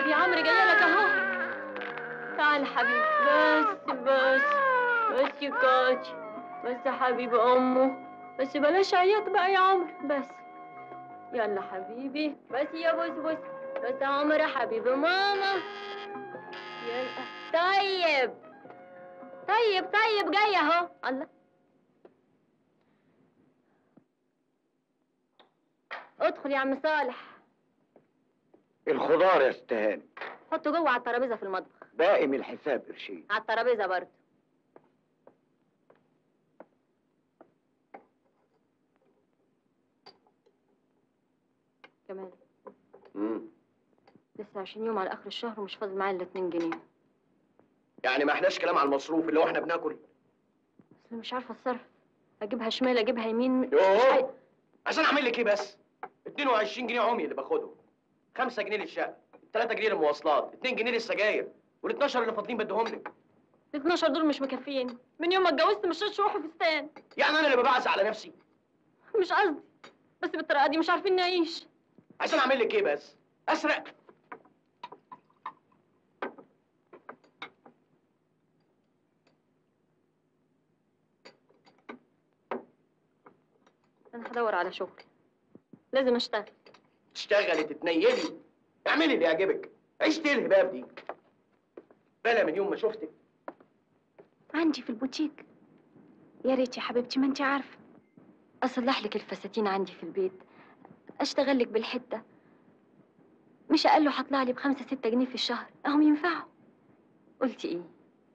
حبيبي عمرو جايه لك اهو تعال حبيبي بس بس بس يا كاتش بس يا حبيبي امه بس بلاش عياط بقى يا عمرو بس يلا حبيبي بس يا بوس بوس بس يا عمرو يا حبيبي ماما يلا طيب طيب طيب جاي اهو الله ادخل يا عم صالح الخضار يا استهان حطه جوه على الترابيزه في المطبخ باقي من الحساب قرشين على الترابيزه برضه كمان مم. لسه 20 يوم على اخر الشهر ومش فاضل معايا الا 2 جنيه يعني ما احناش كلام على المصروف اللي هو احنا بناكل اصل مش عارفه اتصرف اجيبها شمال اجيبها يمين يوه عشان اعمل لك ايه بس 22 جنيه عمي اللي باخدهم 5 جنيه للشقه 3 جنيه للمواصلات 2 جنيه للسجاير وال 12 اللي فاضلين بديهم لك ال 12 دول مش مكفيين من يوم ما اتجوزت مش شرطش روح وفستان يعني انا اللي ببعزق على نفسي مش قصدي بس بالطريقه دي مش عارفين نعيش عشان اعمل لك ايه بس اسرق انا هدور على شغل لازم اشتغل تشتغلي تتنيلي اعملي اللي يعجبك عيشتي الهباب دي بلا من يوم ما شفتك عندي في البوتيك يا ريت يا حبيبتي ما انت عارفه اصلح لك الفساتين عندي في البيت اشتغل لك بالحته مش اقل له هطلع لي بخمسة ستة جنيه في الشهر اهم ينفعوا قلتي ايه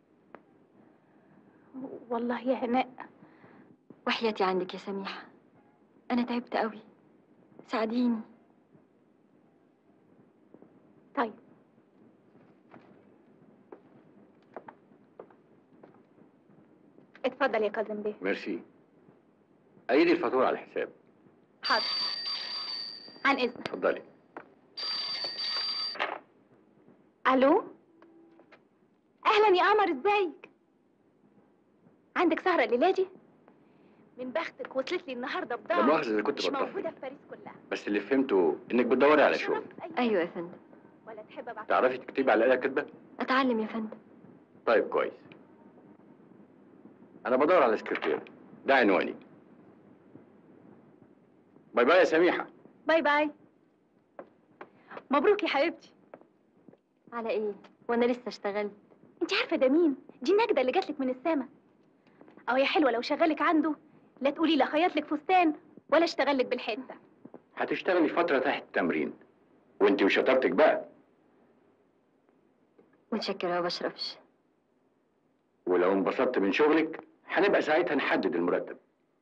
والله يا هناء وحياتي عندك يا سميحه انا تعبت قوي ساعديني طيب اتفضل يا كاظم بيه ميرسي أيدي الفاتورة على الحساب حاضر عن اذنك اتفضلي الو اهلا يا قمر ازيك عندك سهره الليله دي من بختك وصلت لي النهارده لا بضاعه مؤاخذة إذا كنت مش موجوده بطفل في باريس كلها بس اللي فهمته إنك بتدوري على شغل شرف أي ايوه يا فندم ولا تحب ابعت تعرفي تكتبي على الآلة كاتبة؟ اتعلم يا فندم طيب كويس أنا بدور على سكرتير ده عنواني باي باي يا سميحة باي باي مبروك يا حبيبتي على ايه وانا لسه اشتغلت انت عارفه ده مين دي النجده اللي جاتلك من السما او يا حلوه لو شغالك عنده لا تقولي لا خيط لك فستان ولا اشتغل لك بالحته هتشتغلي فترة تحت التمرين وأنت وشطارتك بقى متشكرة يا بشرفش ولو انبسطت من شغلك هنبقى ساعتها نحدد المرتب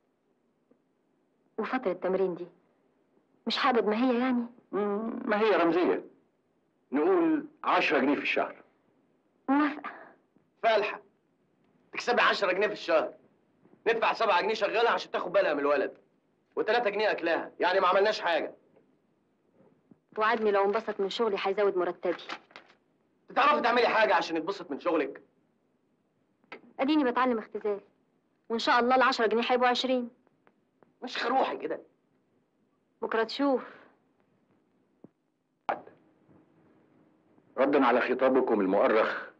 وفترة التمرين دي مش حابب ما هي يعني مم، ما هي رمزية نقول 10 جنيه في الشهر موافقة فالحه تكسبي 10 جنيه في الشهر ندفع 7 جنيه شغاله عشان تاخد بالها من الولد و3 جنيه اكلها يعني ما عملناش حاجه وعدني لو انبسط من شغلي هيزود مرتبي تعرفي تعملي حاجه عشان يتبسط من شغلك اديني بتعلم اختزال وان شاء الله العشرة جنيه هيبقوا عشرين مش خروحي كده بكرة تشوف ردا على خطابكم المؤرخ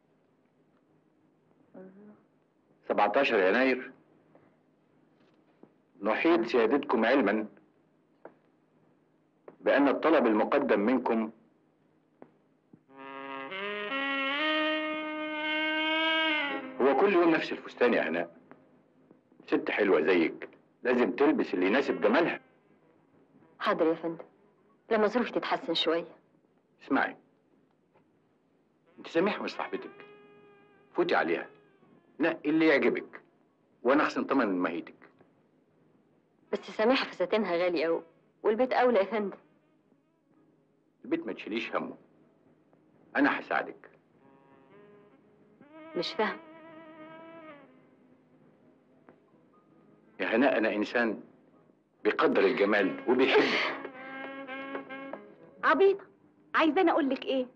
17 يناير نحيط سيادتكم علما بأن الطلب المقدم منكم هو كل يوم نفس الفستان يا هناء ست حلوة زيك لازم تلبس اللي يناسب جمالها حاضر يا فندم لما ظروفي تتحسن شوية اسمعي انت سميحة مش صاحبتك فوتي عليها نقي اللي يعجبك وانا احسن طمن من مهيتك بس سامحة فساتينها غالي قوي والبيت أولى يا فندم البيت ما تشيليش همه انا هساعدك مش فاهم يا هناء انا انسان بيقدر الجمال وبيحبك عبيطه عايزاني اقول لك ايه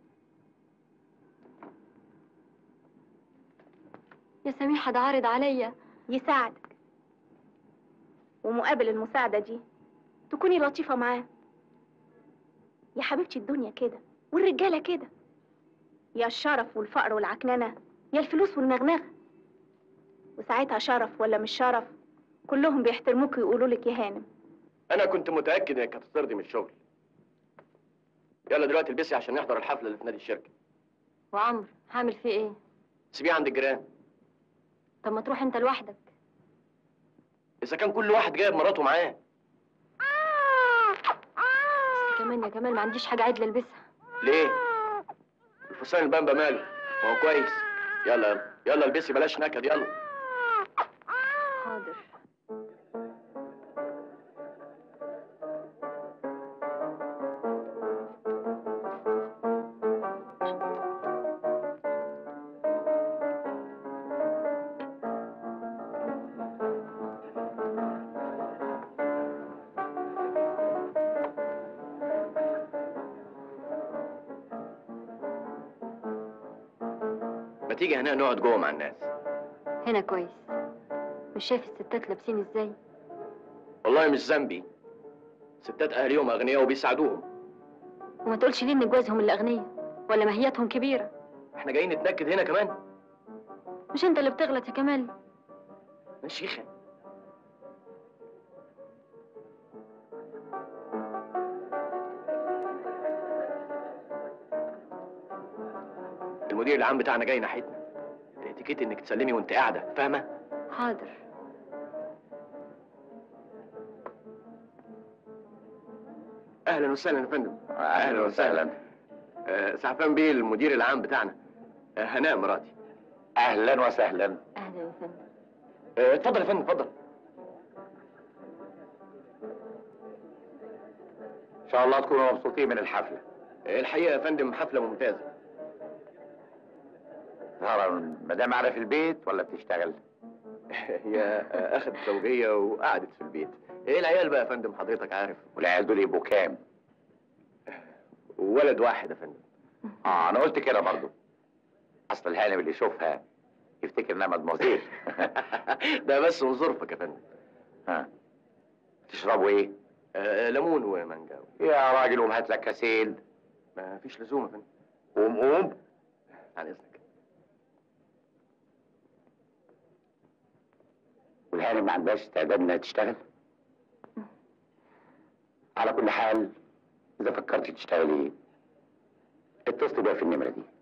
يا سميحة ده عارض عليا يساعدك ومقابل المساعده دي تكوني لطيفه معاه يا حبيبتي الدنيا كده والرجالة كده يا الشرف والفقر والعكننة يا الفلوس والنغنغة وساعتها شرف ولا مش شرف كلهم بيحترموك ويقولوا لك يا هانم انا كنت متاكد انك هتطردي من الشغل يلا دلوقتي البسي عشان نحضر الحفله اللي في نادي الشركه وعمرو هعمل فيه ايه سيبيه عند الجيران طب ما تروح انت لوحدك اذا كان كل واحد جايب مراته معاه بس كمان يا كمال ما عنديش حاجه عدله البسها ليه الفستان البامبا ماله ما هو كويس يلا يلا يلا البسي بلاش نكد يلا حاضر ما تيجي هنا نقعد جوه مع الناس هنا كويس مش شايف الستات لابسين ازاي والله مش ذنبي ستات اهاليهم اغنياء وبيساعدوهم وما تقولش ليه ان جوازهم اللي اغنياء ولا ماهيتهم كبيره احنا جايين نتنكد هنا كمان مش انت اللي بتغلط يا كمال يا شيخه المدير العام بتاعنا جاي ناحيتنا الاتيكيت انك تسلمي وانت قاعده فاهمه حاضر اهلا وسهلا يا فندم اهلا وسهلا آه، سعفان بيه المدير العام بتاعنا آه، هناء مراتي اهلا وسهلا اهلا يا فندم آه، اتفضل يا فندم اتفضل ان شاء الله تكونوا مبسوطين من الحفله آه، الحقيقه يا فندم حفله ممتازه ترى مدام قاعده في البيت ولا بتشتغل هي آه، اخذت زوجيه وقعدت في البيت ايه العيال بقى يا فندم حضرتك عارف والعيال دول يبقوا كام ولد واحد يا فندم اه انا قلت كده برضو اصل الهانم اللي يشوفها يفتكر انها مدموزيل ده بس من ظرفك يا فندم ها تشربوا ايه آه، ليمون ومانجا يا راجل قوم هات لك كاسين ما فيش لزوم يا فندم قوم قوم عن اذنك والهانم ما عندهاش استعداد انها تشتغل على كل حال اذا فكرتي تشتغلي اتصلي بيها في النمره دي